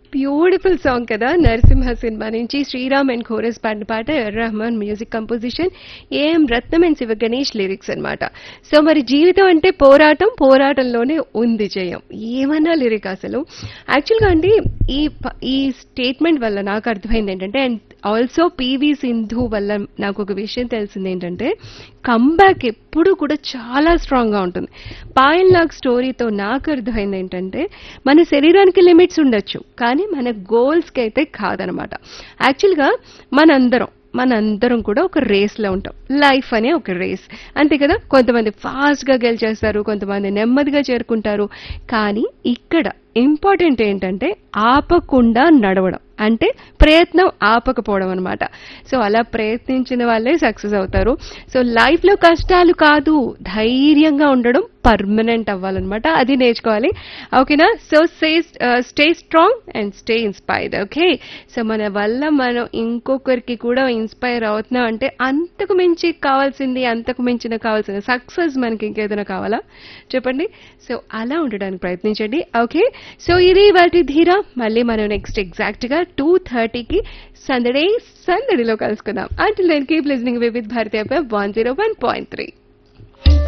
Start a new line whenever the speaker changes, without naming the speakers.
beautiful song కదా Narasimha cinema నుంచి Sriram and chorus పాడిన పాట Rahman music composition AM Ratnam and Siva Ganesh lyrics అన్నమాట సో మరి జీవితం అంటే పోరాటం పోరాటంలోనే ఉంది జయం ఏమన్నా లిరిక్ అసలు యాక్చువల్గా అండి ఈ ప- ఈ స్టేట్మెంట్ వల్ల నాకు అర్థమైంది ఏంటంటే అండ్ ఆల్సో పివి సింధు వల్ల నాకు ఒక విషయం తెలిసింది ఏంటంటే కంబ్యాక్ ఎప్పుడు కూడా చాలా స్ట్రాంగ్ గా ఉంటుంది పాయల్ లాగ్ స్టోరీతో నాకు అర్థమైంది ఏంటంటే మన శరీరానికి లిమిట్స్ ఉండొచ్చు కానీ మన గోల్స్ కి అయితే కాదనమాట యాక్చువల్గా మనందరం మనందరం కూడా ఒక రేస్ లో ఉంటాం లైఫ్ అనే ఒక రేస్ అంతే కదా కొంతమంది ఫాస్ట్ గా గెలిచేస్తారు కొంతమంది నెమ్మదిగా చేరుకుంటారు కానీ ఇక్కడ ఇంపార్టెంట్ ఏంటంటే ఆపకుండా నడవడం అంటే ప్రయత్నం ఆపకపోవడం అనమాట సో అలా ప్రయత్నించిన వాళ్ళే సక్సెస్ అవుతారు సో లైఫ్ లో కష్టాలు కాదు ధైర్యంగా ఉండడం పర్మనెంట్ అవ్వాలన్నమాట అది నేర్చుకోవాలి ఓకేనా so stay stay strong and stay inspired okay so మన వల్ల మనం ఇంకొకరికి కూడా ఇన్స్పైర్ అవుతున్నాం అంటే అంతకు మించి కావాల్సింది అంతకు మించిన కావాల్సిన సక్సెస్ మనకి ఇంకేదైనా కావాలా చెప్పండి సో అలా ఉండడానికి ప్రయత్నించండి ఓకే సో ఇది వాటి ధీర మళ్ళీ మనం నెక్స్ట్ ఎగ్జాక్ట్ గా టూ థర్టీకి సందడే సందడిలో కలుసుకుందాం అంటే నేను keep listening with Bharatiya one zero one point three